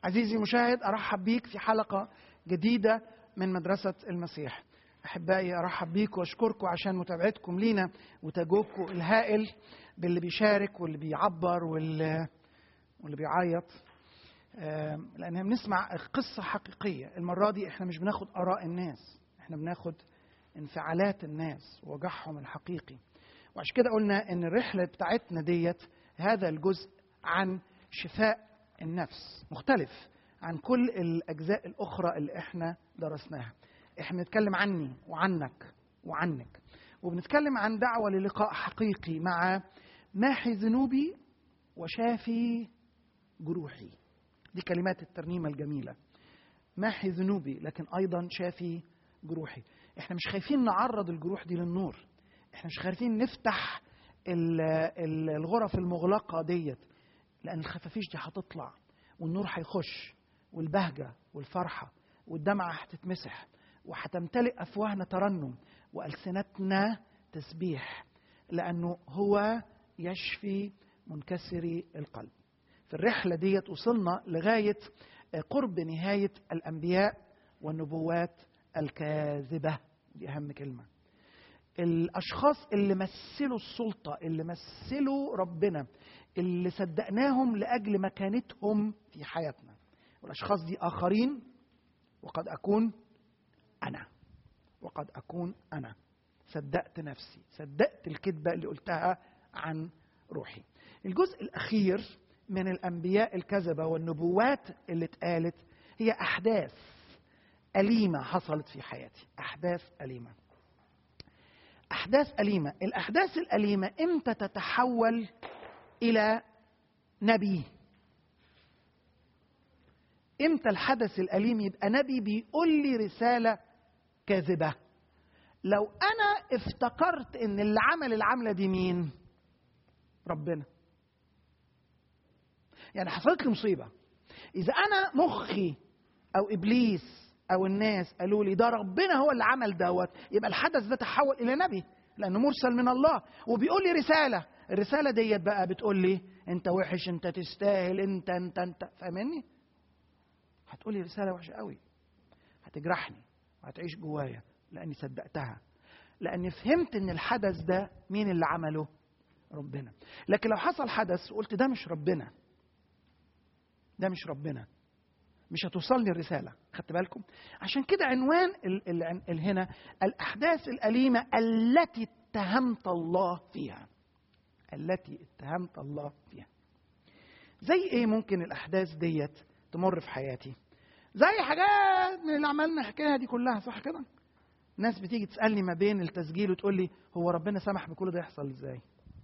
عزيزي المشاهد ارحب بيك في حلقه جديده من مدرسه المسيح احبائي ارحب بيك واشكركم عشان متابعتكم لينا وتجاوبكم الهائل باللي بيشارك واللي بيعبر واللي واللي بيعيط آم، لان بنسمع قصه حقيقيه المره دي احنا مش بناخد اراء الناس احنا بناخد انفعالات الناس ووجعهم الحقيقي وعشان كده قلنا ان الرحله بتاعتنا ديت هذا الجزء عن شفاء النفس مختلف عن كل الاجزاء الاخرى اللي احنا درسناها احنا بنتكلم عني وعنك وعنك وبنتكلم عن دعوه للقاء حقيقي مع ماحي ذنوبي وشافي جروحي دي كلمات الترنيمه الجميله ماحي ذنوبي لكن ايضا شافي جروحي احنا مش خايفين نعرض الجروح دي للنور احنا مش خايفين نفتح ال- ال- الغرف المغلقه ديت لان الخفافيش دي هتطلع والنور هيخش والبهجه والفرحه والدمعه هتتمسح وهتمتلئ افواهنا ترنم والسنتنا تسبيح لانه هو يشفي منكسري القلب في الرحله ديت وصلنا لغايه قرب نهايه الانبياء والنبوات الكاذبه دي اهم كلمه الاشخاص اللي مثلوا السلطه اللي مثلوا ربنا اللي صدقناهم لاجل مكانتهم في حياتنا والاشخاص دي اخرين وقد اكون انا وقد اكون انا صدقت نفسي صدقت الكذبه اللي قلتها عن روحي الجزء الاخير من الانبياء الكذبه والنبوات اللي اتقالت هي احداث اليمه حصلت في حياتي احداث اليمه احداث اليمه الاحداث الاليمه امتى تتحول الى نبي امتى الحدث الاليم يبقى نبي بيقول لي رساله كاذبه لو انا افتكرت ان اللي عمل العمله دي مين ربنا يعني حصلت لي مصيبه اذا انا مخي او ابليس او الناس قالوا لي ده ربنا هو اللي عمل دوت يبقى الحدث ده تحول الى نبي لانه مرسل من الله وبيقول لي رساله الرساله ديت بقى بتقول لي انت وحش انت تستاهل انت انت انت فاهمني هتقول لي رساله وحشه قوي هتجرحني وهتعيش جوايا لاني صدقتها لاني فهمت ان الحدث ده مين اللي عمله ربنا لكن لو حصل حدث وقلت ده مش ربنا ده مش ربنا مش هتوصلني الرسالة خدت بالكم عشان كده عنوان ال ال ال هنا الأحداث الأليمة التي اتهمت الله فيها التي اتهمت الله فيها زي ايه ممكن الأحداث ديت تمر في حياتي زي حاجات من اللي عملنا الحكاية دي كلها صح كده ناس بتيجي تسألني ما بين التسجيل وتقول لي هو ربنا سمح بكل ده يحصل ازاي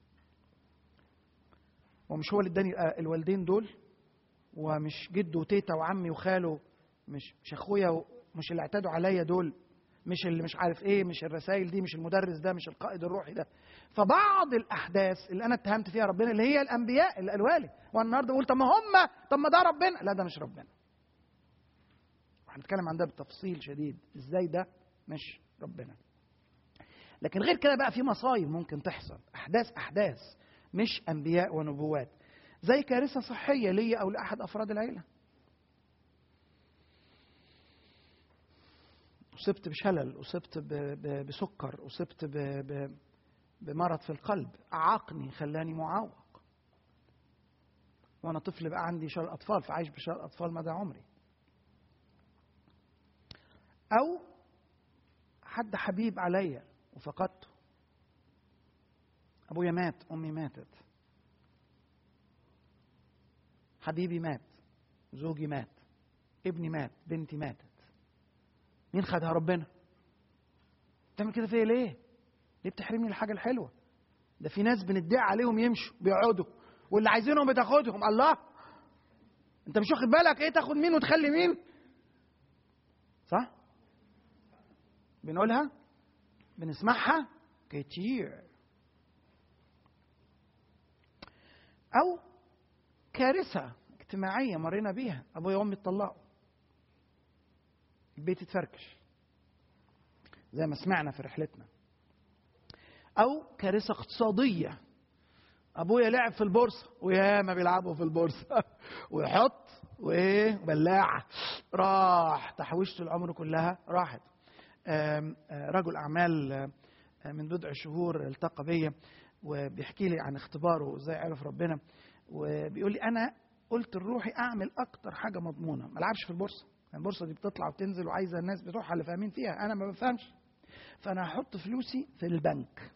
ومش هو اللي اداني الوالدين دول ومش جده وتيتا وعمي وخاله مش مش اخويا ومش اللي اعتادوا عليا دول مش اللي مش عارف ايه مش الرسائل دي مش المدرس ده مش القائد الروحي ده فبعض الاحداث اللي انا اتهمت فيها ربنا اللي هي الانبياء اللي قالوا لي وانا النهارده بقول طب ما هم طب ما ده ربنا لا ده مش ربنا وهنتكلم عن ده بتفصيل شديد ازاي ده مش ربنا لكن غير كده بقى في مصايب ممكن تحصل احداث احداث مش انبياء ونبوات زي كارثة صحية ليا أو لأحد أفراد العيلة أصبت بشلل أصبت ب- ب- بسكر أصبت ب- ب- بمرض في القلب أعاقني خلاني معوق وأنا طفل بقى عندي شلل أطفال فعايش بشلل أطفال مدى عمري أو حد حبيب عليا وفقدته أبويا مات أمي ماتت حبيبي مات زوجي مات ابني مات بنتي ماتت مين خدها ربنا بتعمل كده فيا ليه ليه بتحرمني الحاجه الحلوه ده في ناس بندعي عليهم يمشوا بيقعدوا واللي عايزينهم بتاخدهم الله انت مش واخد بالك ايه تاخد مين وتخلي مين صح بنقولها بنسمعها كتير او كارثة اجتماعية مرينا بيها أبويا وأمي اتطلقوا البيت اتفركش زي ما سمعنا في رحلتنا أو كارثة اقتصادية ابويا لعب في البورصه ويا ما بيلعبوا في البورصه ويحط وايه بلاعه راح تحويشته العمر كلها راحت آم، آه، رجل اعمال آه، من بضع شهور التقى بيا وبيحكي لي عن اختباره ازاي عرف ربنا وبيقول لي انا قلت لروحي اعمل اكتر حاجه مضمونه ما العبش في البورصه البورصه دي بتطلع وتنزل وعايزه الناس بتوعها اللي فاهمين فيها انا ما بفهمش فانا هحط فلوسي في البنك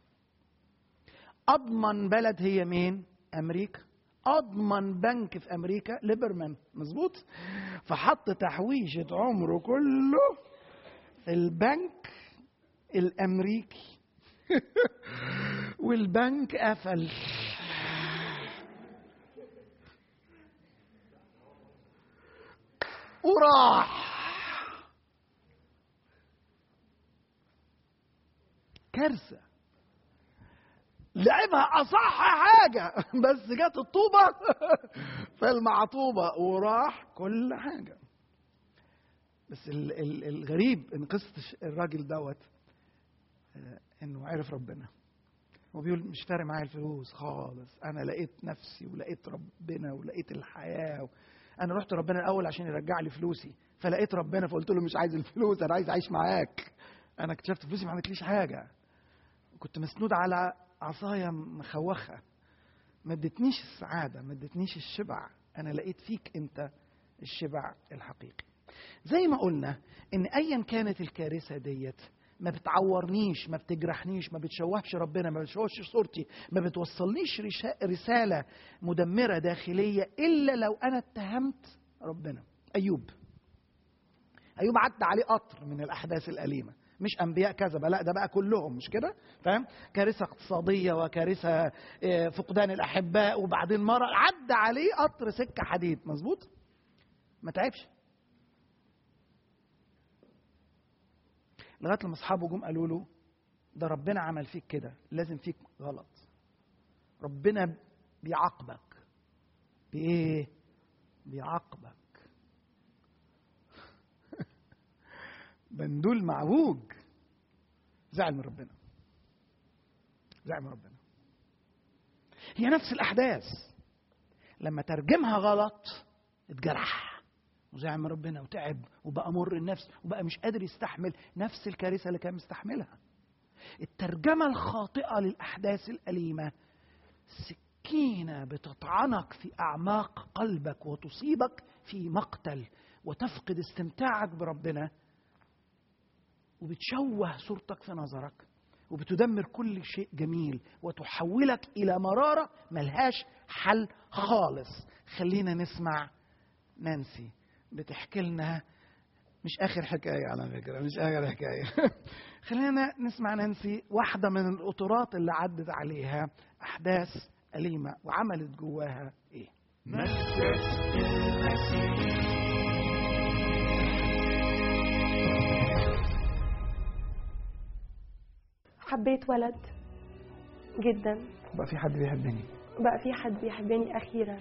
اضمن بلد هي مين امريكا اضمن بنك في امريكا ليبرمان مظبوط فحط تحويشه عمره كله في البنك الامريكي والبنك قفل وراح كارثه لعبها اصح حاجه بس جت الطوبه فالمعطوبه وراح كل حاجه بس ال- ال- الغريب ان قصه الش- الراجل دوت آه، انه عرف ربنا هو بيقول مش فارق معايا الفلوس خالص انا لقيت نفسي ولقيت ربنا ولقيت الحياه انا رحت ربنا الاول عشان يرجع لي فلوسي فلقيت ربنا فقلت له مش عايز الفلوس انا عايز اعيش معاك انا اكتشفت فلوسي ما عملتليش حاجه كنت مسنود على عصايه مخوخه ما ادتنيش السعاده ما ادتنيش الشبع انا لقيت فيك انت الشبع الحقيقي زي ما قلنا ان ايا كانت الكارثه ديت ما بتعورنيش ما بتجرحنيش ما بتشوهش ربنا ما بتشوهش صورتي ما بتوصلنيش رشا- رساله مدمره داخليه الا لو انا اتهمت ربنا ايوب ايوب عدى عليه قطر من الاحداث الاليمه مش انبياء كذبه لا ده بقى كلهم مش كده فاهم كارثه اقتصاديه وكارثه آه، فقدان الاحباء وبعدين مرض عدى عليه قطر سكه حديد مظبوط ما تعبش لغايه لما اصحابه جم قالوا له ده ربنا عمل فيك كده لازم فيك غلط ربنا بيعاقبك بايه بيعاقبك بندول معوج زعل من ربنا زعل من ربنا هي نفس الاحداث لما ترجمها غلط اتجرح وزعل من ربنا وتعب وبقى مر النفس وبقى مش قادر يستحمل نفس الكارثه اللي كان مستحملها الترجمه الخاطئه للاحداث الاليمه سكينه بتطعنك في اعماق قلبك وتصيبك في مقتل وتفقد استمتاعك بربنا وبتشوه صورتك في نظرك وبتدمر كل شيء جميل وتحولك الى مراره ملهاش حل خالص خلينا نسمع نانسي بتحكي لنا مش اخر حكايه على فكره مش اخر حكايه خلينا نسمع نانسي واحده من القطورات اللي عدت عليها احداث اليمه وعملت جواها ايه حبيت ولد جدا بقى في حد بيحبني بقى في حد بيحبني اخيرا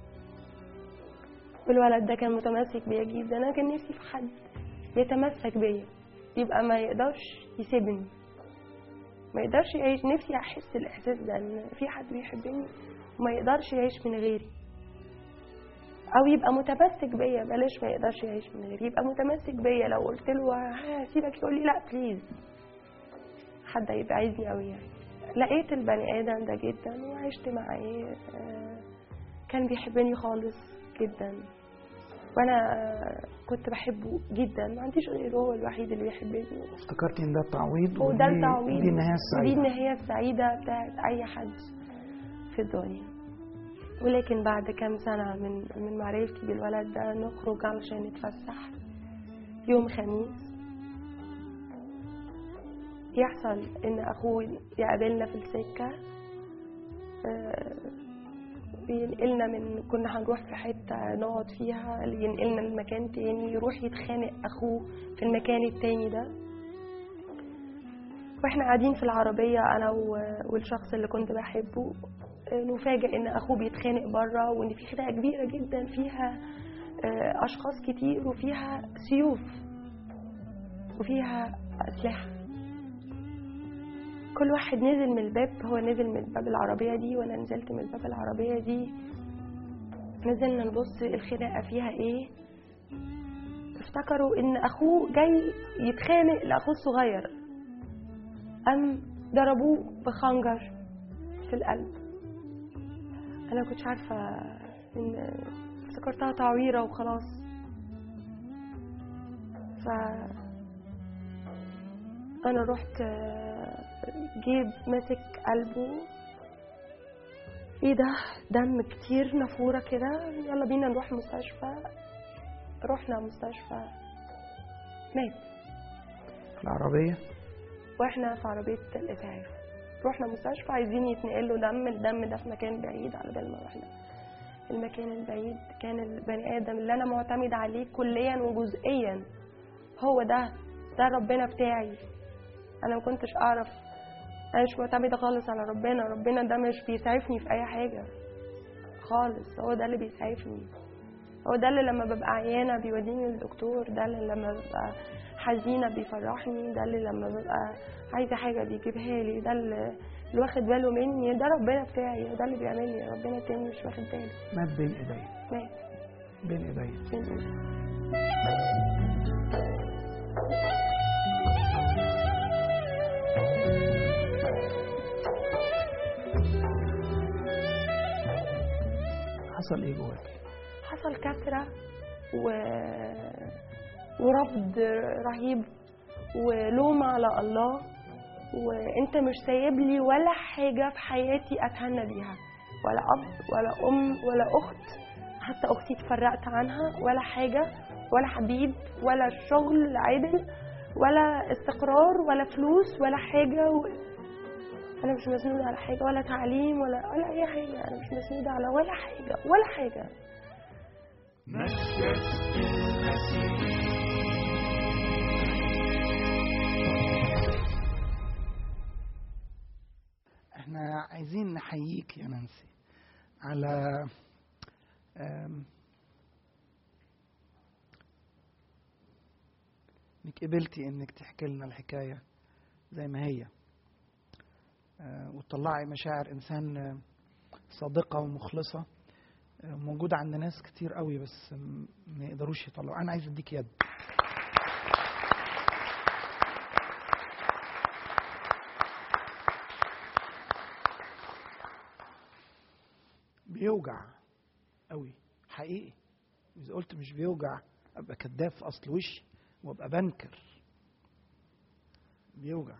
والولد ده كان متمسك بيا جدا انا كان نفسي في حد يتمسك بيا يبقى ما يقدرش يسيبني ما يقدرش يعيش نفسي احس الاحساس ده ان في حد بيحبني وما يقدرش يعيش من غيري او يبقى متمسك بيا بلاش ما يقدرش يعيش من غيري يبقى متمسك بيا لو قلت له هسيبك يقول لي لا بليز حد هيبقى عايزني قوي يعني لقيت البني ادم ده جدا وعشت معاه آه، كان بيحبني خالص جدا وانا آه، كنت بحبه جدا ما عنديش غيره هو الوحيد اللي بيحبني افتكرتي ان ده التعويض وده ودي- التعويض ودي النهايه دي السعيده النهاية السعيدة بتاعت أي حد في الدنيا ولكن بعد كام سنة من من معرفتي بالولد ده نخرج علشان نتفسح يوم خميس يحصل إن أخوه يقابلنا في السكة آه، بينقلنا من كنا هنروح في حتة نقعد فيها ينقلنا لمكان تاني يروح يتخانق أخوه في المكان التاني ده واحنا قاعدين في العربية أنا و- والشخص اللي كنت بحبه آه، نفاجئ إن أخوه بيتخانق بره وإن في خناقة كبيرة جدا فيها آه، أشخاص كتير وفيها سيوف وفيها أسلحة كل واحد نزل من الباب هو نزل من باب العربية دي وأنا نزلت من باب العربية دي نزلنا نبص الخناقة فيها ايه افتكروا ان اخوه جاي يتخانق لاخوه الصغير قام ضربوه بخنجر في القلب انا كنتش عارفة ان افتكرتها تعويرة وخلاص ف انا رحت جيب ماسك قلبه ايه ده دم كتير نافوره كده يلا بينا نروح مستشفى رحنا مستشفى مات في العربية واحنا في عربية الإسعاف رحنا مستشفى عايزين يتنقل له دم الدم ده في مكان بعيد على بال ما رحنا المكان البعيد كان البني آدم اللي أنا معتمد عليه كليا وجزئيا هو ده ده ربنا بتاعي أنا ما كنتش أعرف أنا مش معتمدة خالص على ربنا ربنا ده مش بيسعفني في أي حاجة خالص هو ده اللي بيسعفني هو ده اللي لما ببقى عيانة بيوديني للدكتور ده اللي لما ببقى حزينة بيفرحني ده اللي لما ببقى عايزة حاجة بيجيبها لي ده اللي اللي واخد باله مني ده ربنا بتاعي ده اللي بيعمل لي ربنا التاني مش واخد باله مات بين ايديا مات بين ايديا من إيدي. حصل ايه جواك؟ حصل كسرة و... ورفض رهيب ولوم على الله وانت مش سايب لي ولا حاجة في حياتي اتهنى بيها ولا اب ولا ام ولا اخت حتى اختي اتفرقت عنها ولا حاجة ولا حبيب ولا شغل عادل ولا استقرار ولا فلوس ولا حاجة و... انا مش مسنودة على حاجة ولا تعليم ولا ولا اي حاجة انا مش مسنودة على ولا حاجة ولا حاجة احنا عايزين نحييك يا نانسي على آم، انك قبلتي انك تحكي لنا الحكايه زي ما هي آه، وتطلعي مشاعر انسان آه، صادقه ومخلصه آه، موجوده عند ناس كتير قوي بس م- ما يقدروش يطلعوا انا عايز اديك يد بيوجع قوي حقيقي اذا قلت مش بيوجع ابقى كذاب في اصل وشي وابقى بنكر بيوجع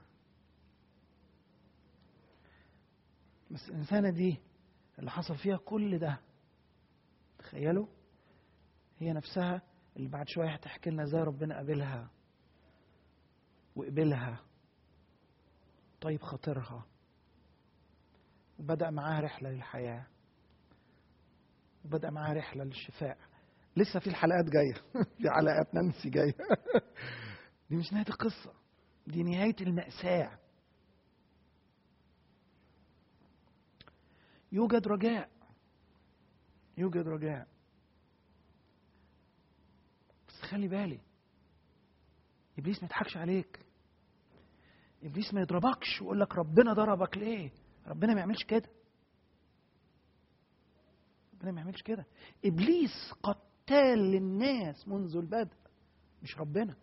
بس الانسانه دي اللي حصل فيها كل ده تخيلوا هي نفسها اللي بعد شويه هتحكي لنا ازاي ربنا قابلها وقبلها طيب خاطرها وبدأ معاها رحلة للحياة وبدأ معاها رحلة للشفاء لسه في الحلقات جاية في حلقات نانسي جاية دي مش نهاية القصة دي نهاية المأساة يوجد رجاء يوجد رجاء بس خلي بالي ابليس ما يضحكش عليك ابليس ما يضربكش ويقول لك ربنا ضربك ليه ربنا ما يعملش كده ربنا ما يعملش كده ابليس قتال للناس منذ البدء مش ربنا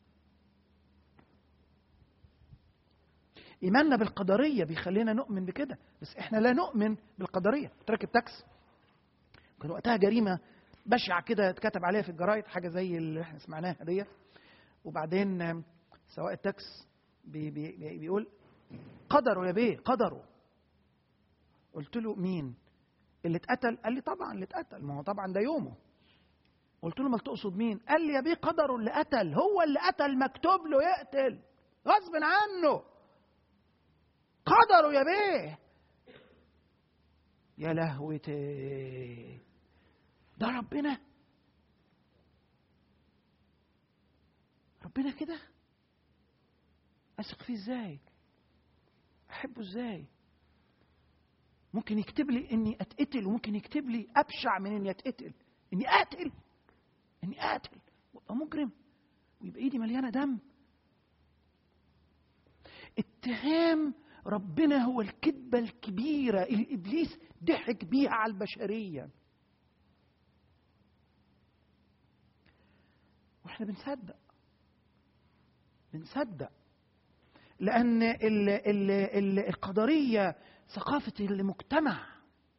ايماننا بالقدريه بيخلينا نؤمن بكده بس احنا لا نؤمن بالقدريه كنت راكب تاكسي كان وقتها جريمه بشعه كده اتكتب عليها في الجرايد حاجه زي اللي احنا سمعناها ديت وبعدين آم، سواق التاكس بي بي بي- بيقول قدروا يا بيه قدروا قلت له مين اللي اتقتل قال لي طبعا اللي اتقتل ما هو طبعا ده يومه قلت له ما تقصد مين قال لي يا بيه قدروا اللي قتل هو اللي قتل مكتوب له يقتل غصب عنه قدروا يا بيه يا لهوتي ده ربنا ربنا كده اثق فيه ازاي احبه ازاي ممكن يكتب لي اني اتقتل وممكن يكتب لي ابشع من اني اتقتل اني اقتل اني اقتل وابقى مجرم ويبقى ايدي مليانه دم اتهام ربنا هو الكذبة الكبيرة اللي إبليس ضحك بيها على البشرية واحنا بنصدق بنصدق لأن ال ال ال القدرية ثقافة المجتمع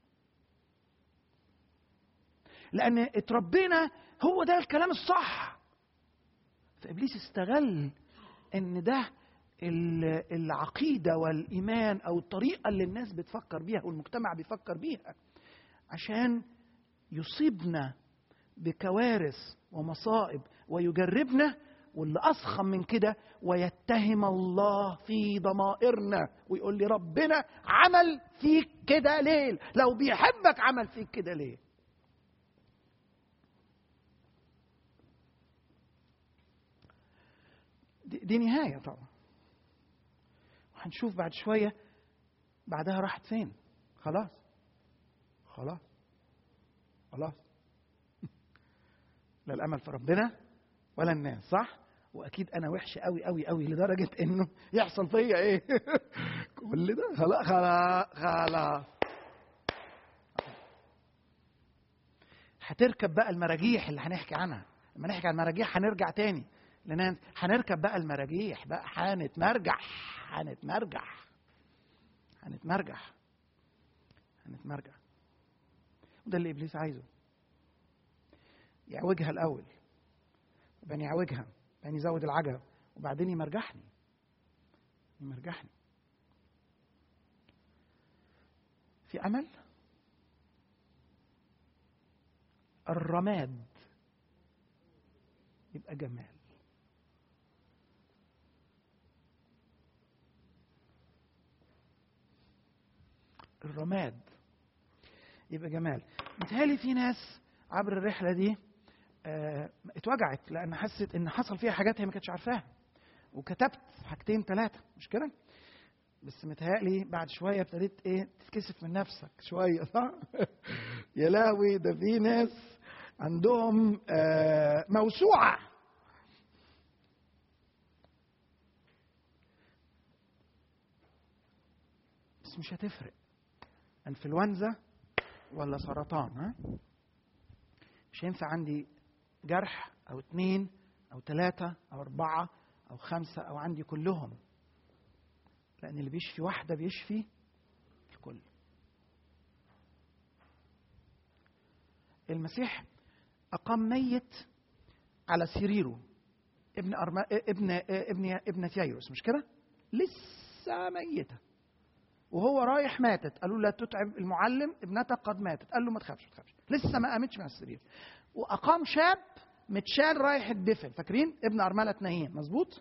لأن اتربينا هو ده الكلام الصح فإبليس استغل إن ده ال- العقيدة والإيمان أو الطريقة اللي الناس بتفكر بيها والمجتمع بيفكر بيها عشان يصيبنا بكوارث ومصائب ويجربنا واللي أسخم من كده ويتهم الله في ضمائرنا ويقول لي ربنا عمل فيك كده ليه لو بيحبك عمل فيك كده ليه دي, دي نهاية طبعا وهنشوف بعد شوية بعدها راحت فين خلاص خلاص خلاص لا الأمل في ربنا ولا الناس صح واكيد انا وحش قوي قوي قوي لدرجه انه يحصل فيا ايه كل ده خلاص خلاص خلاص هتركب بقى المراجيح اللي هنحكي عنها لما نحكي عن المراجيح هنرجع تاني لان هنركب بقى المراجيح بقى هنتمرجح هنتمرجح هنتمرجح هنتمرجح وده اللي ابليس عايزه يعوجها الاول وبعدين يعوجها بعدين يزود العجله وبعدين يمرجحني يمرجحني في امل الرماد يبقى جمال الرماد يبقى جمال متهيألي في ناس عبر الرحلة دي آه، اتوجعت لأن حست إن حصل فيها حاجات هي ما كانتش عارفاها وكتبت حاجتين ثلاثة مش كده؟ بس متهيألي بعد شوية ابتديت إيه تتكسف من نفسك شوية صح؟ يا لاوي ده في ناس عندهم آه، موسوعة بس مش هتفرق انفلونزا ولا سرطان ها مش هينفع عندي جرح او اتنين او تلاتة او اربعة او خمسة او عندي كلهم لان اللي بيشفي واحدة بيشفي الكل المسيح اقام ميت على سريره ابن أرما... ابن ابن ابنة يايروس مش كده؟ لسه ميته وهو رايح ماتت قالوا لا تتعب المعلم ابنتك قد ماتت قال له ما تخافش ما تخافش لسه ما قامتش من السرير واقام شاب متشال رايح الدفن فاكرين ابن ارمله نايم مظبوط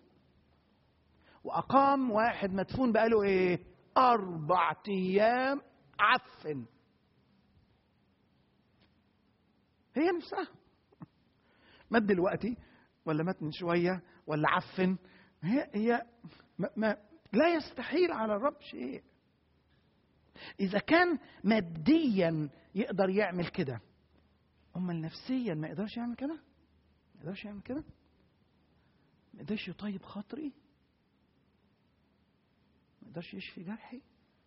واقام واحد مدفون بقاله ايه اربع ايام عفن هي نفسها مات دلوقتي ولا مات من شويه ولا عفن هي هي ما, ما لا يستحيل على الرب شيء إذا كان ماديا يقدر يعمل كده أمال نفسيا ما يقدرش يعمل كده؟ ما يقدرش يعمل كده؟ ما يقدرش يطيب خاطري؟ ما يقدرش يشفي جرحي؟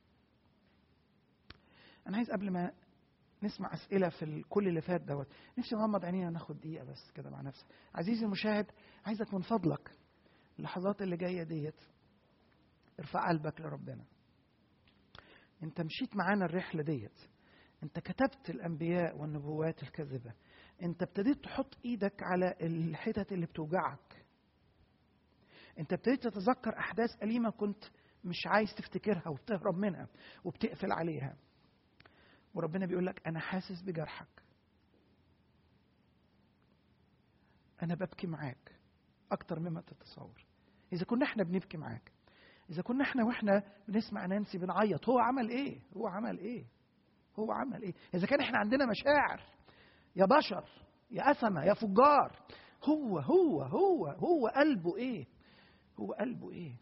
أنا عايز قبل ما نسمع أسئلة في كل اللي فات دوت نفسي نغمض عينينا ناخد دقيقة بس كده مع نفسك عزيزي المشاهد عايزك من فضلك اللحظات اللي جاية ديت ارفع قلبك لربنا انت مشيت معانا الرحله ديت انت كتبت الانبياء والنبوات الكاذبه انت ابتديت تحط ايدك على الحتت اللي بتوجعك انت ابتديت تتذكر احداث اليمه كنت مش عايز تفتكرها وبتهرب منها وبتقفل عليها وربنا بيقول لك انا حاسس بجرحك انا ببكي معاك اكتر مما تتصور اذا كنا احنا بنبكي معاك إذا كنا إحنا وإحنا بنسمع نانسي بنعيط هو عمل إيه؟ هو عمل إيه؟ هو عمل إيه؟ إذا كان إحنا عندنا مشاعر يا بشر يا أسمة يا فجار هو هو هو هو قلبه إيه؟ هو قلبه إيه؟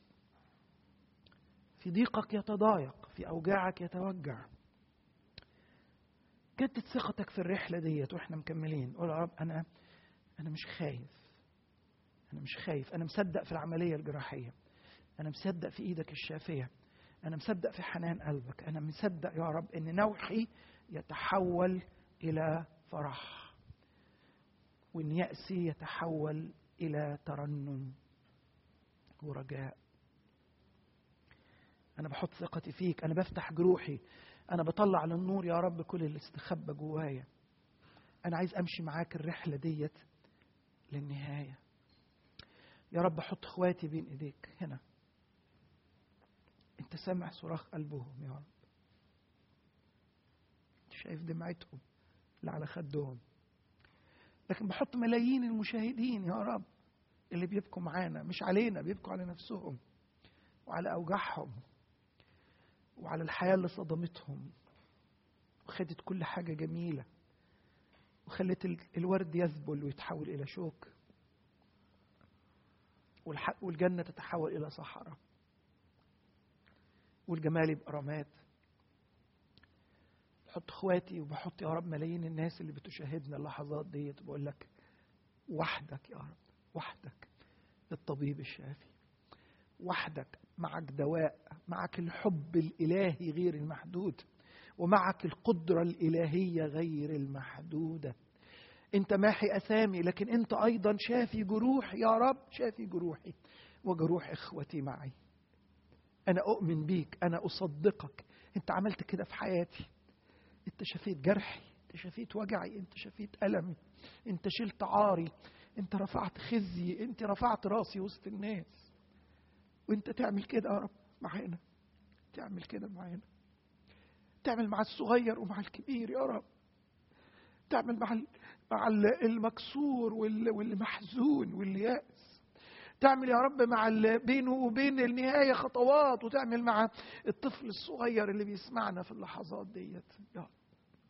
في ضيقك يتضايق في أوجاعك يتوجع جدد ثقتك في الرحلة ديت وإحنا مكملين قول يا رب أنا أنا مش خايف أنا مش خايف أنا مصدق في العملية الجراحية أنا مصدق في إيدك الشافية انا مصدق في حنان قلبك انا مصدق يا رب ان نوحي يتحول الى فرح وان ياسي يتحول الى ترنم ورجاء انا بحط ثقتي فيك انا بفتح جروحي انا بطلع للنور يا رب كل اللي استخبى جوايا انا عايز امشي معاك الرحله ديت للنهايه يا رب حط اخواتي بين ايديك هنا انت سامع صراخ قلبهم يا رب انت شايف دمعتهم اللي على خدهم لكن بحط ملايين المشاهدين يا رب اللي بيبكوا معانا مش علينا بيبكوا على نفسهم وعلى اوجاعهم وعلى الحياه اللي صدمتهم وخدت كل حاجه جميله وخلت الورد يذبل ويتحول الى شوك والجنه تتحول الى صحراء والجمال يبقى رماد بحط اخواتي وبحط يا رب ملايين الناس اللي بتشاهدنا اللحظات ديت بقول لك وحدك يا رب وحدك الطبيب الشافي وحدك معك دواء معك الحب الالهي غير المحدود ومعك القدره الالهيه غير المحدوده انت ماحي اثامي لكن انت ايضا شافي جروحي يا رب شافي جروحي وجروح اخوتي معي انا اؤمن بيك انا اصدقك انت عملت كده في حياتي انت شفيت جرحي انت شفيت وجعي انت شفيت المي انت شلت عاري انت رفعت خزي انت رفعت راسي وسط الناس وانت تعمل كده يا رب معانا تعمل كده معانا تعمل مع الصغير ومع الكبير يا رب تعمل مع مع المكسور واللي محزون واللي يأس تعمل يا رب مع بينه وبين النهايه خطوات وتعمل مع الطفل الصغير اللي بيسمعنا في اللحظات ديت يا رب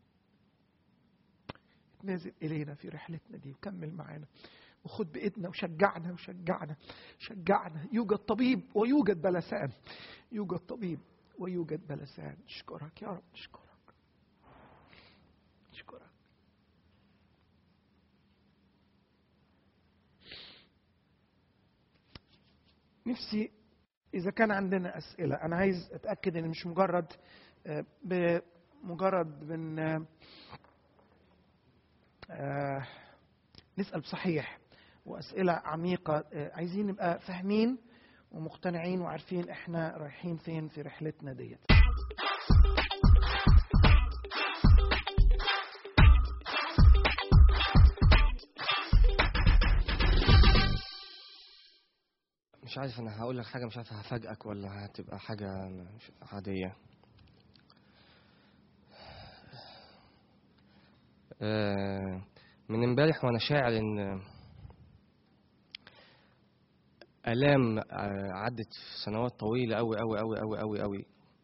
تنازل الينا في رحلتنا دي وكمل معانا وخد بايدنا وشجعنا وشجعنا شجعنا يوجد طبيب ويوجد بلسان يوجد طبيب ويوجد بلسان اشكرك يا رب اشكرك اشكرك نفسي إذا كان عندنا أسئلة أنا عايز أتأكد إن مش مجرد بمجرد من نسأل بصحيح وأسئلة عميقة عايزين نبقى فاهمين ومقتنعين وعارفين إحنا رايحين فين في رحلتنا ديت مش عارف انا هقول لك حاجه مش عارف هفاجئك ولا هتبقى حاجه مش عاديه آه، من امبارح وانا شاعر ان الام آه، عدت في سنوات طويله قوي قوي قوي قوي قوي قوي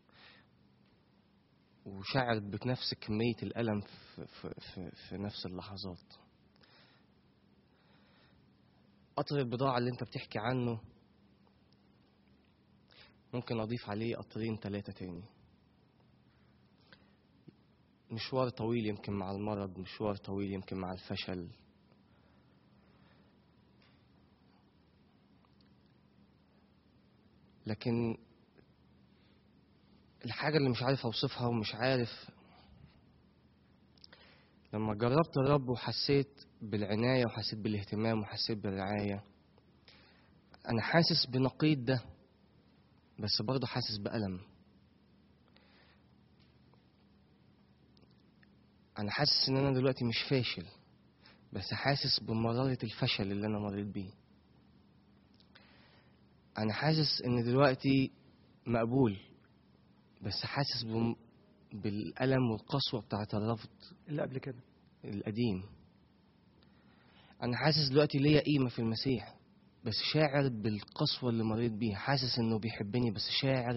وشعر بنفس كميه الالم في, في, في, في نفس اللحظات قطر البضاعه اللي انت بتحكي عنه ممكن أضيف عليه قطرين ثلاثة تاني مشوار طويل يمكن مع المرض مشوار طويل يمكن مع الفشل لكن الحاجة اللي مش عارف أوصفها ومش عارف لما جربت الرب وحسيت بالعناية وحسيت بالاهتمام وحسيت بالرعاية أنا حاسس بنقيض ده بس برضه حاسس بألم أنا حاسس إن أنا دلوقتي مش فاشل بس حاسس بمرارة الفشل اللي أنا مريت بيه أنا حاسس إن دلوقتي مقبول بس حاسس بم... بالألم والقسوة بتاعة الرفض اللي قبل كده القديم أنا حاسس دلوقتي ليا قيمة في المسيح بس شاعر بالقسوة اللي مريت بيها حاسس انه بيحبني بس شاعر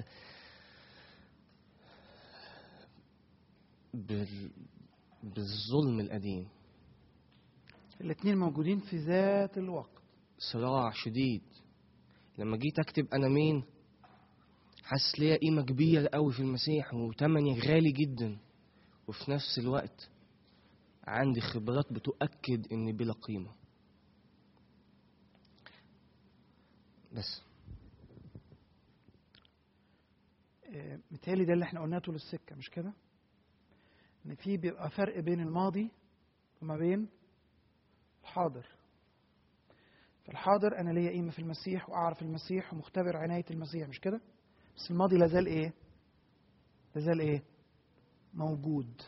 بال... بالظلم القديم الاثنين موجودين في ذات الوقت صراع شديد لما جيت اكتب انا مين حاسس ليا قيمة كبيرة قوي في المسيح وتمني غالي جدا وفي نفس الوقت عندي خبرات بتؤكد اني بلا قيمه بس آه، متهيألي ده اللي احنا قلناه طول السكه مش كده؟ ان في بيبقى فرق بين الماضي وما بين الحاضر. في الحاضر انا ليا قيمه في المسيح واعرف المسيح ومختبر عنايه المسيح مش كده؟ بس الماضي لازال ايه؟ لازال ايه؟ موجود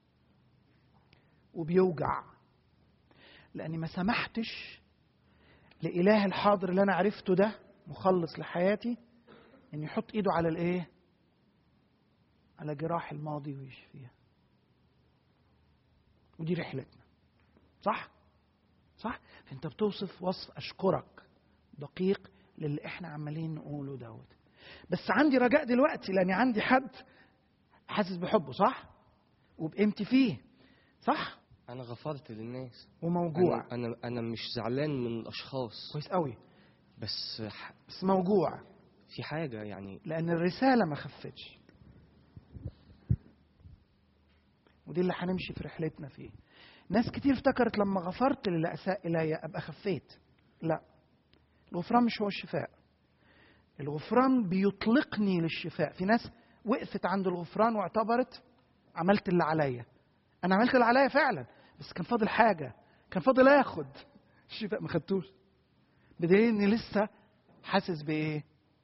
وبيوجع لاني ما سمحتش لاله الحاضر اللي انا عرفته ده مخلص لحياتي ان يحط ايده على الايه على جراح الماضي ويشفيها ودي رحلتنا صح صح فانت بتوصف وصف اشكرك دقيق للي احنا عمالين نقوله دوت بس عندي رجاء دلوقتي لاني عندي حد حاسس بحبه صح وبقيمتي فيه صح انا غفرت للناس وموجوع انا انا, أنا مش زعلان من الاشخاص كويس قوي بس ح- بس موجوع في حاجه يعني لان الرساله ما خفتش ودي اللي هنمشي في رحلتنا فيه ناس كتير افتكرت لما غفرت للي اساء الي ابقى خفيت لا الغفران مش هو الشفاء الغفران بيطلقني للشفاء في ناس وقفت عند الغفران واعتبرت عملت اللي عليا انا عملت اللي عليا فعلا بس كان فاضل حاجه كان فاضل اخد الشفاء ما خدتوش بدليل اني لسه حاسس بايه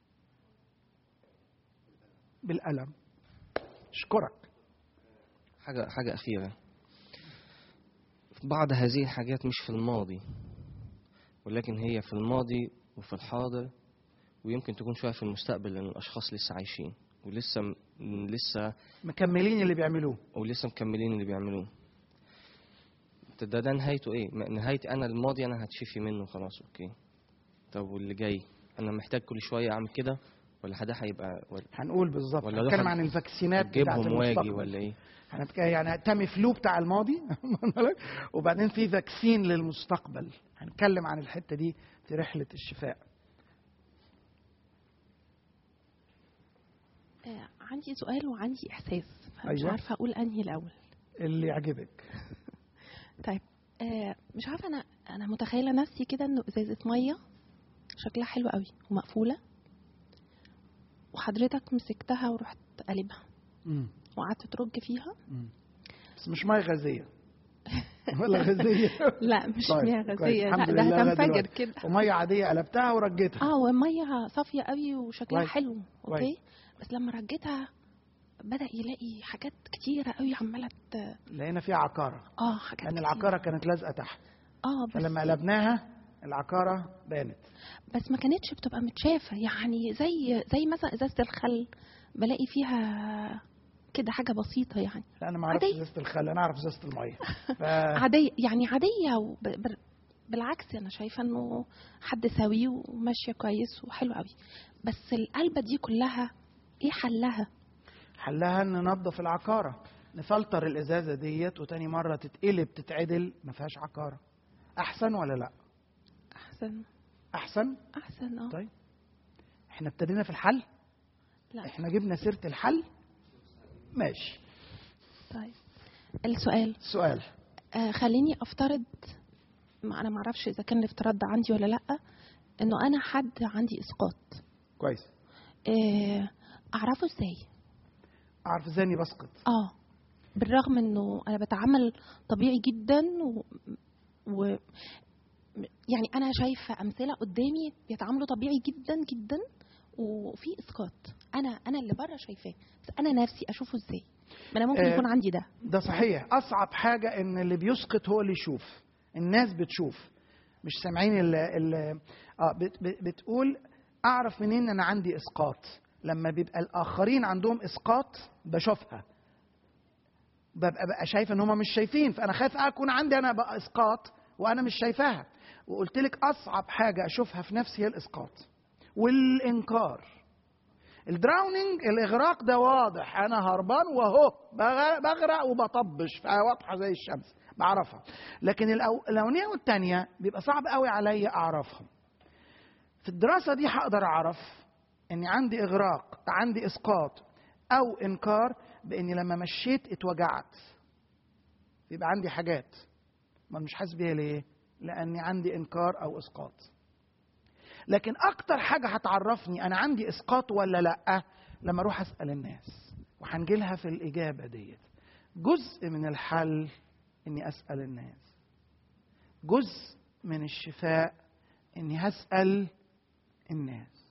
بالالم اشكرك حاجه حاجه اخيره بعض هذه الحاجات مش في الماضي ولكن هي في الماضي وفي الحاضر ويمكن تكون شويه في المستقبل لان الاشخاص لسه عايشين ولسه م- لسه مكملين اللي بيعملوه ولسه مكملين اللي بيعملوه ده ده نهايته ايه م- نهايتي انا الماضي انا هتشفي منه خلاص اوكي طب واللي جاي انا محتاج كل شويه اعمل كده ولا ده هيبقى ولا هنقول بالظبط ولا هنتكلم روح عن الفاكسينات بتاعت اجيبهم واجي المستقبل ولا ايه هنتكلم يعني تامي فلو بتاع الماضي وبعدين في فاكسين للمستقبل هنتكلم عن الحته دي في رحله الشفاء آه، عندي سؤال وعندي احساس فمش أيوة. عارفه اقول انهي الاول اللي يعجبك طيب آه، مش عارفه انا انا متخيله نفسي كده انه ازازه ميه شكلها حلو قوي ومقفوله وحضرتك مسكتها ورحت قلبها مم. وقعدت ترج فيها مم. بس مش ميه غازيه ولا غازيه لا مش طيب، مياه كويس. غازيه الحمد لا ده لله لغاية هتنفجر دلوقتي. كده وميه عاديه قلبتها ورجيتها اه وميه صافيه قوي وشكلها كويس. حلو اوكي كويس. بس لما رجيتها بدا يلاقي حاجات كتيره قوي عماله ت- لقينا فيها عكاره اه حاجات لان كتيرة. العكاره كانت لازقه تحت اه بس فلما قلبناها العكاره بانت بس ما كانتش بتبقى متشافة يعني زي زي مثلا ازازة الخل بلاقي فيها كده حاجة بسيطة يعني لا انا ما اعرفش عادية. ازازه الخل انا اعرف ازازه الميه ف... عادية يعني عادية وب... بر- بالعكس أنا شايفة إنه حد سوي وماشية كويس وحلو قوي بس القلبة دي كلها إيه حلها؟ حلها ان ننظف العكاره نفلتر الازازه ديت وتاني مره تتقلب تتعدل ما فيهاش عكاره احسن ولا لا أحسن احسن أحسن أه طيب احنا ابتدينا في الحل لا احنا جبنا سيره الحل ماشي طيب السؤال سؤال آه خليني أفترض ما أنا معرفش إذا كان الافتراض ده عندي ولا لأ إنه أنا حد عندي إسقاط كويس آه، اعرفه ازاي اعرف ازاي اني بسقط اه بالرغم انه انا بتعامل طبيعي جدا و... و... يعني انا شايفه امثله قدامي بيتعاملوا طبيعي جدا جدا وفي اسقاط انا انا اللي بره شايفاه بس انا نفسي اشوفه ازاي ما انا ممكن آه، يكون عندي ده ده صحيح اصعب حاجه ان اللي بيسقط هو اللي يشوف الناس بتشوف مش سامعين ال ال اه بت بت بتقول اعرف منين ان انا عندي اسقاط لما بيبقى الاخرين عندهم اسقاط بشوفها ببقى بقى شايف ان هم مش شايفين فانا خايف اكون عندي انا بقى اسقاط وانا مش شايفاها وقلت لك اصعب حاجه اشوفها في نفسي هي الاسقاط والانكار الدراونينج الاغراق ده واضح انا هربان وهو بغ- بغرق وبطبش فواضحه زي الشمس بعرفها لكن الأو- الاولانيه والثانيه بيبقى صعب قوي عليا اعرفهم في الدراسه دي هقدر اعرف اني عندي اغراق عندي اسقاط او انكار باني لما مشيت اتوجعت يبقى عندي حاجات ما أنا مش حاسس بيها ليه لاني عندي انكار او اسقاط لكن اكتر حاجه هتعرفني انا عندي اسقاط ولا لا لما اروح اسال الناس وهنجي لها في الاجابه ديت جزء من الحل اني اسال الناس جزء من الشفاء اني هسال الناس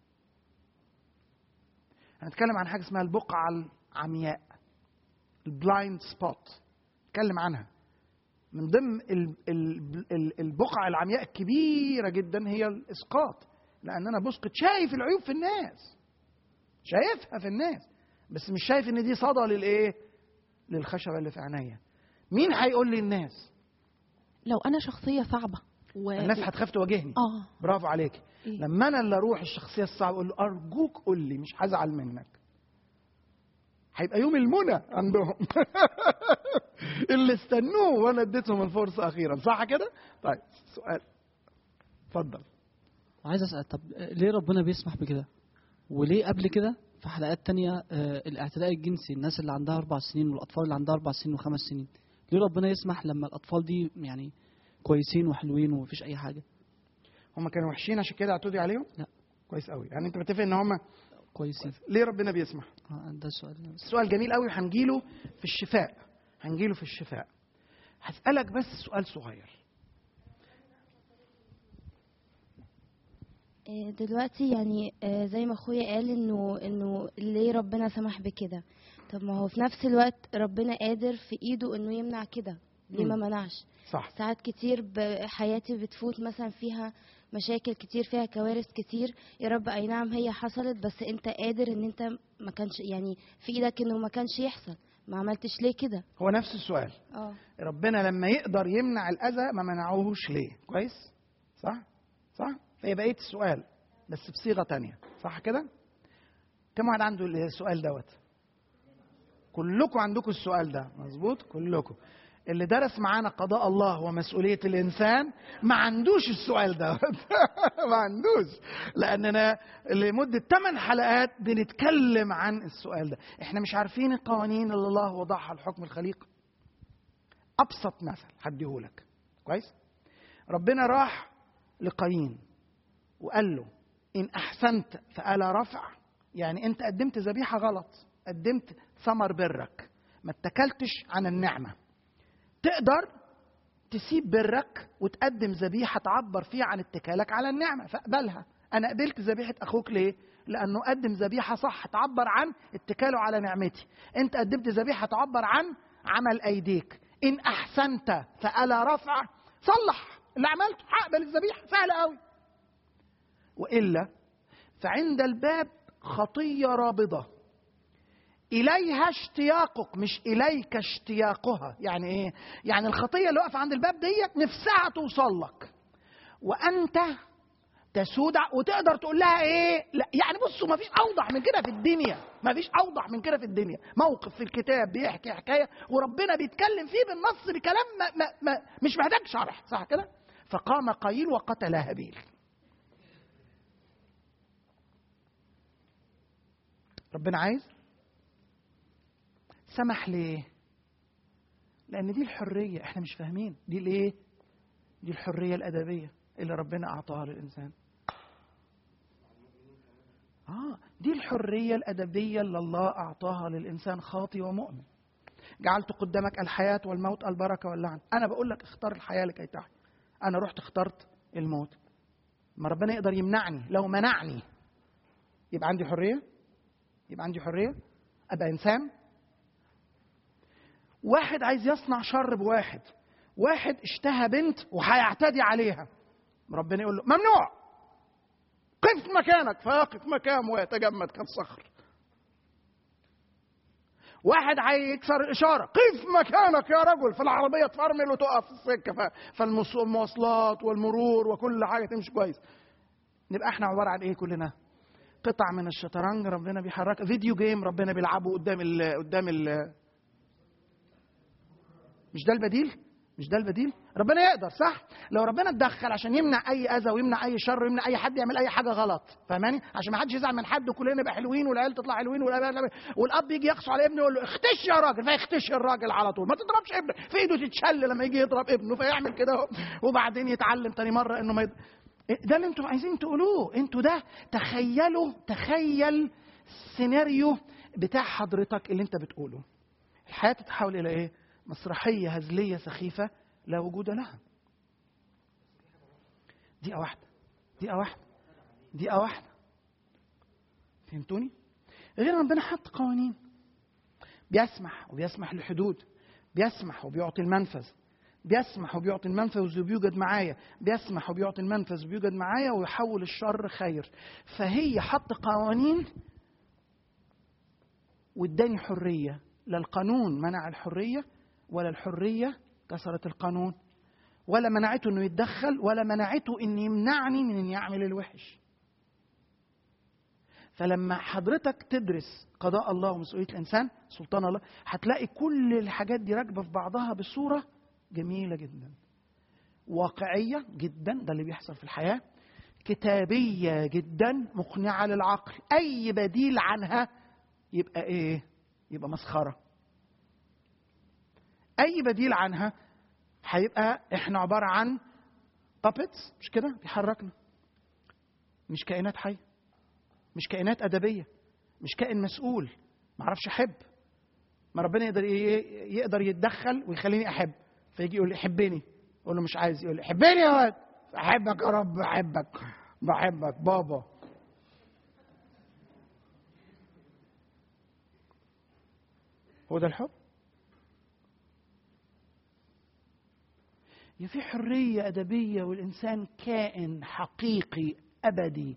هنتكلم عن حاجه اسمها البقعه العمياء البلايند سبوت نتكلم عنها من ضمن ال- ال- ال- البقع العمياء الكبيره جدا هي الاسقاط لان انا بسقط شايف العيوب في الناس شايفها في الناس بس مش شايف ان دي صدى للايه للخشبه اللي في عينيا مين هيقول لي الناس لو انا شخصيه صعبه و... الناس هتخاف تواجهني اه برافو عليك إيه؟ لما انا اللي اروح الشخصيه الصعبه اقول له ارجوك قول لي مش هزعل منك هيبقى يوم المنى عندهم اللي استنوه وانا اديتهم الفرصه اخيرا صح كده طيب سؤال اتفضل وعايز اسال طب ليه ربنا بيسمح بكده وليه قبل كده في حلقات تانية آه، الاعتداء الجنسي الناس اللي عندها اربع سنين والاطفال اللي عندها اربع سنين وخمس سنين ليه ربنا يسمح لما الاطفال دي يعني كويسين وحلوين ومفيش اي حاجه هم كانوا وحشين عشان كده اعتدي عليهم لا. كويس قوي يعني انت متفق ان هم كويسين ليه ربنا بيسمح آه، ده السؤال السؤال جميل قوي هنجيله في الشفاء هنجيله في الشفاء هسألك بس سؤال صغير آه، دلوقتي يعني آه، زي ما اخويا قال انه انه ليه ربنا سمح بكده طب ما هو في نفس الوقت ربنا قادر في ايده انه يمنع كده ليه ما مم. منعش صح ساعات كتير ب- حياتي بتفوت مثلا فيها مشاكل كتير فيها كوارث كتير يا رب اي نعم هي حصلت بس انت قادر ان انت ما كانش يعني في ايدك انه ما كانش يحصل ما عملتش ليه كده هو نفس السؤال اه ربنا لما يقدر يمنع الأذى ما منعوهوش ليه كويس صح صح فهي بقية السؤال بس بصيغة تانية صح كده كم واحد عنده السؤال دوت كلكم عندكم السؤال ده مظبوط كلكم اللي درس معانا قضاء الله ومسؤولية الإنسان ما عندوش السؤال ده ما عندوش لأننا لمدة 8 حلقات بنتكلم عن السؤال ده احنا مش عارفين القوانين اللي الله وضعها لحكم الخليقة ابسط مثل هديهولك كويس ربنا راح لقايين وقال له ان احسنت فالا رفع يعني انت قدمت ذبيحه غلط قدمت ثمر برك ما اتكلتش عن النعمه تقدر تسيب برك وتقدم ذبيحه تعبر فيها عن اتكالك على النعمه فاقبلها انا قبلت ذبيحه اخوك ليه لانه قدم ذبيحه صح تعبر عن اتكاله على نعمتي انت قدمت ذبيحه تعبر عن عمل ايديك ان احسنت فالا رفع صلح اللي عملته هقبل الذبيحه سهله قوي والا فعند الباب خطيه رابضه اليها اشتياقك مش اليك اشتياقها يعني ايه يعني الخطيه اللي واقفه عند الباب ديت نفسها توصل لك وانت تسود ع- وتقدر تقول لها ايه لا يعني بصوا ما فيش اوضح من كده في الدنيا ما فيش اوضح من كده في الدنيا موقف في الكتاب بيحكي حكايه وربنا بيتكلم فيه بالنص بكلام ما ما ما مش محتاج شرح صح كده فقام قايل وقتل هابيل ربنا عايز سمح ليه لان دي الحريه احنا مش فاهمين دي الايه دي الحريه الادبيه اللي ربنا اعطاها للانسان اه دي الحريه الادبيه اللي الله اعطاها للانسان خاطي ومؤمن جعلت قدامك الحياه والموت البركه واللعن انا بقول لك اختار الحياه لكي تحيا انا رحت اخترت الموت ما ربنا يقدر يمنعني لو منعني يبقى عندي حريه يبقى عندي حريه ابقى انسان واحد عايز يصنع شر بواحد واحد اشتهى بنت وهيعتدي عليها ربنا يقول له ممنوع قف مكانك فيقف مكانه ويتجمد كالصخر واحد هيكسر الإشارة قف مكانك يا رجل فالعربية تفرمل وتقف في السكة ف- فالمواصلات والمرور وكل حاجة تمشي كويس نبقى احنا عبارة عن ايه كلنا قطع من الشطرنج ربنا بيحرك فيديو جيم ربنا بيلعبه قدام ال قدام ال مش ده البديل مش ده البديل ربنا يقدر صح لو ربنا اتدخل عشان يمنع اي اذى ويمنع اي شر ويمنع اي حد يعمل اي حاجه غلط فاهماني عشان ما حدش يزعل من حد وكلنا نبقى حلوين والعيال تطلع حلوين والاب والاب يجي يقسو على ابنه يقول له اختش يا راجل فيختش الراجل على طول ما تضربش ابنك في ايده تتشل لما يجي يضرب ابنه فيعمل كده اهو. وبعدين يتعلم تاني مره انه ما يض... ده اللي انتوا عايزين تقولوه انتوا ده تخيلوا تخيل السيناريو بتاع حضرتك اللي انت بتقوله الحياه تتحول الى ايه مسرحيه هزليه سخيفه لا وجود لها دقيقه واحده دقيقه واحده دقيقه واحده فهمتوني غير ربنا حط قوانين بيسمح وبيسمح لحدود بيسمح وبيعطي المنفذ بيسمح وبيعطي المنفذ وبيوجد معايا بيسمح وبيعطي المنفذ وبيوجد معايا ويحول الشر خير فهي حط قوانين واداني حرية لا القانون منع الحرية ولا الحرية كسرت القانون ولا منعته انه يتدخل ولا منعته ان يمنعني من اني اعمل الوحش فلما حضرتك تدرس قضاء الله ومسؤولية الإنسان سلطان الله هتلاقي كل الحاجات دي راكبة في بعضها بصورة جميلة جدا واقعية جدا ده اللي بيحصل في الحياة كتابية جدا مقنعة للعقل أي بديل عنها يبقى إيه؟ يبقى مسخرة أي بديل عنها هيبقى إحنا عبارة عن بابتس مش كده؟ بيحركنا مش كائنات حية مش كائنات أدبية مش كائن مسؤول ما اعرفش احب ما ربنا يقدر يقدر يتدخل ويخليني احب فيجي يقول لي حبني اقول له مش عايز يقول لي حبني يا واد احبك يا رب احبك بحبك بابا هو ده الحب يا في حرية أدبية والإنسان كائن حقيقي أبدي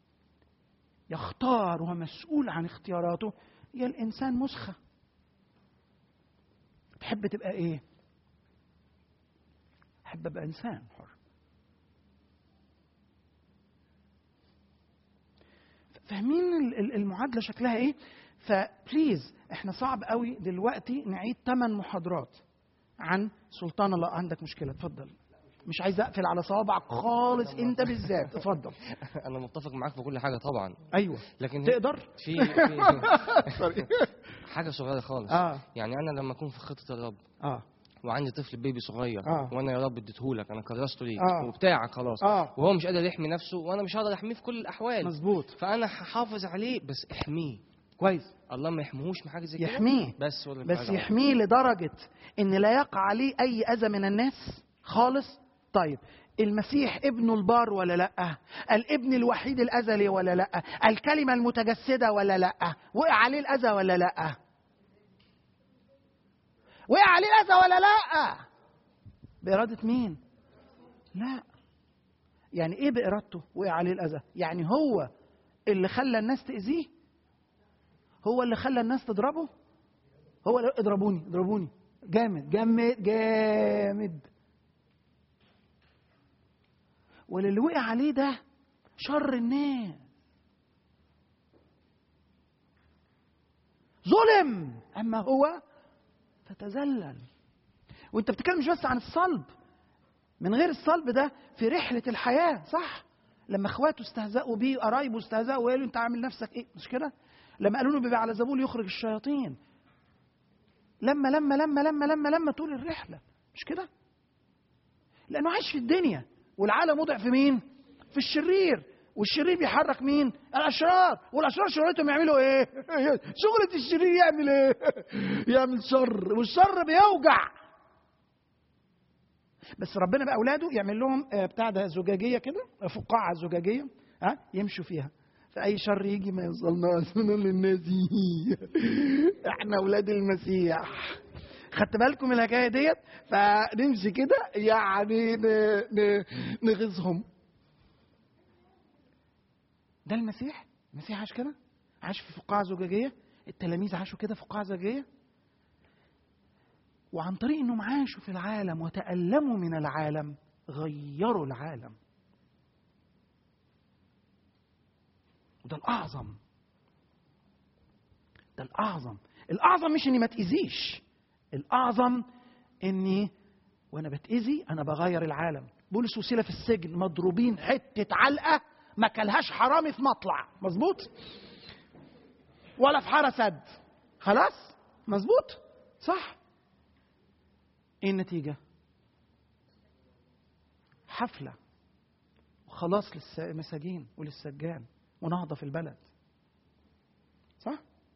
يختار وهو مسؤول عن اختياراته يا الإنسان مسخة تحب تبقى إيه؟ أحب أبقى إنسان حر فاهمين المعادلة شكلها إيه؟ فبليز احنا صعب قوي دلوقتي نعيد ثمان محاضرات عن سلطان الله عندك مشكلة اتفضل مش عايز اقفل على صوابعك خالص انت بالذات اتفضل انا متفق معاك في كل حاجه طبعا ايوه لكن تقدر في, في حاجه صغيره خالص اه يعني انا لما اكون في خطه الرب اه وعندي طفل بيبي صغير آه. وانا يا رب اديتهولك انا كرسته ليك آه. وبتاعك خلاص اه وهو مش قادر يحمي نفسه وانا مش هقدر احميه في كل الاحوال مظبوط فانا هحافظ عليه بس احميه كويس الله ما يحميهوش من حاجه زي كده يحميه بس ولا بس يحميه لدرجة إن لا يقع عليه أي أذى من الناس خالص طيب المسيح ابن البار ولا لا الابن الوحيد الأزلي ولا لا الكلمة المتجسدة ولا لا وقع عليه الأذى ولا لا وقع عليه الأذى ولا لا بإرادة مين لا يعني ايه بإرادته وقع عليه الأذى يعني هو اللي خلى الناس تأذيه هو اللي خلى الناس تضربه هو اللي اضربوني اضربوني جامد جامد جامد واللي وقع عليه ده شر الناس ظلم اما هو فتذلل وانت بتتكلم مش بس عن الصلب من غير الصلب ده في رحله الحياه صح لما اخواته استهزأوا بيه قرايبه استهزأوا وقالوا انت عامل نفسك ايه مش كده لما قالوا له بيبقى على زبول يخرج الشياطين لما لما لما لما لما لما طول الرحله مش كده لانه عايش في الدنيا والعالم وضع في مين في الشرير والشرير بيحرك مين الاشرار والاشرار شغلتهم يعملوا ايه شغله الشرير يعمل ايه يعمل شر والشر بيوجع بس ربنا بقى اولاده يعمل لهم آه، بتاع ده زجاجيه كده فقاعه زجاجيه ها يمشوا فيها فاي شر يجي ما يوصلناش من للناس احنا اولاد المسيح خدت بالكم من الحكايه ديت فنمشي كده يعني ن- ن- نغيظهم ده المسيح المسيح عاش كده عاش في فقاعه زجاجيه التلاميذ عاشوا كده في فقاعه زجاجيه وعن طريق انهم عاشوا في العالم وتألموا من العالم غيروا العالم وده الأعظم ده الأعظم الأعظم مش إني ما تأذيش الأعظم إني وأنا بتأذي أنا بغير العالم بولس وسيلة في السجن مضروبين حتة علقة ما كلهاش حرامي في مطلع مظبوط ولا في حارة سد خلاص مظبوط صح ايه النتيجة حفلة خلاص للمساجين وللسجان ونهضه في البلد صح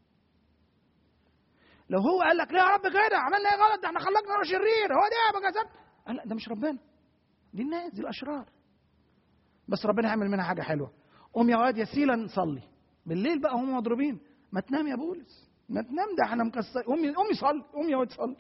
لو هو قال لك ليه يا رب كده عملنا ايه غلط ده احنا خلقنا شرير هو ده يا كذبت قال لا ده مش ربنا دي الناس دي الاشرار بس ربنا يعمل منها حاجه حلوه قوم يا واد يا سيلا نصلي بالليل بقى هم مضروبين ما تنام يا بولس ما تنام ده احنا مكسر قومي قومي صلي قومي يا واد صلي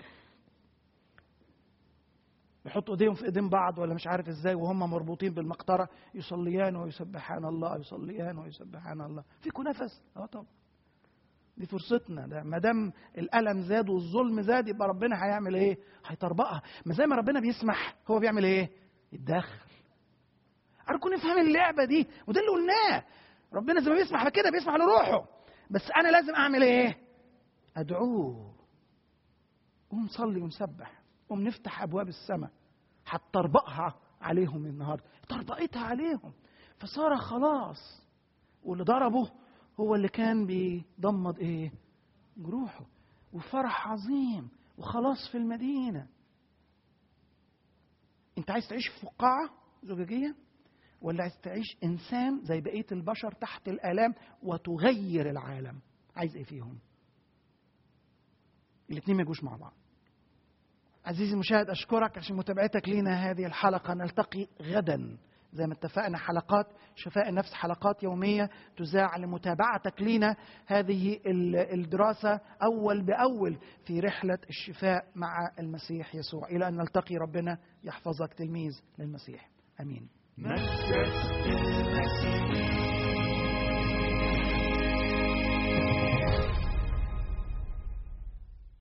يحطوا ايديهم في ايدين بعض ولا مش عارف ازاي وهم مربوطين بالمقطره يصليان ويسبحان الله يصليان ويسبحان الله فيكم نفس اه طبعا دي فرصتنا ده ما دام الالم زاد والظلم زاد يبقى ربنا هيعمل ايه؟ هيطربقها ما زي ما ربنا بيسمح هو بيعمل ايه؟ يتدخل ارجو نفهم اللعبه دي وده اللي قلناه ربنا زي ما بيسمح كده بيسمح لروحه بس انا لازم اعمل ايه؟ ادعوه قوم صلي ونسبح قوم نفتح ابواب السماء هتطربقها عليهم النهارده طربقتها عليهم فصار خلاص واللي ضربه هو اللي كان بيضمد ايه جروحه وفرح عظيم وخلاص في المدينه انت عايز تعيش في فقاعه زجاجيه ولا عايز تعيش انسان زي بقيه البشر تحت الالام وتغير العالم عايز ايه فيهم الاثنين ما يجوش مع بعض عزيزي المشاهد اشكرك عشان متابعتك لينا هذه الحلقه نلتقي غدا زي ما اتفقنا حلقات شفاء النفس حلقات يوميه تذاع لمتابعتك لينا هذه الدراسه اول باول في رحله الشفاء مع المسيح يسوع الى ان نلتقي ربنا يحفظك تلميذ للمسيح امين مجد المسيح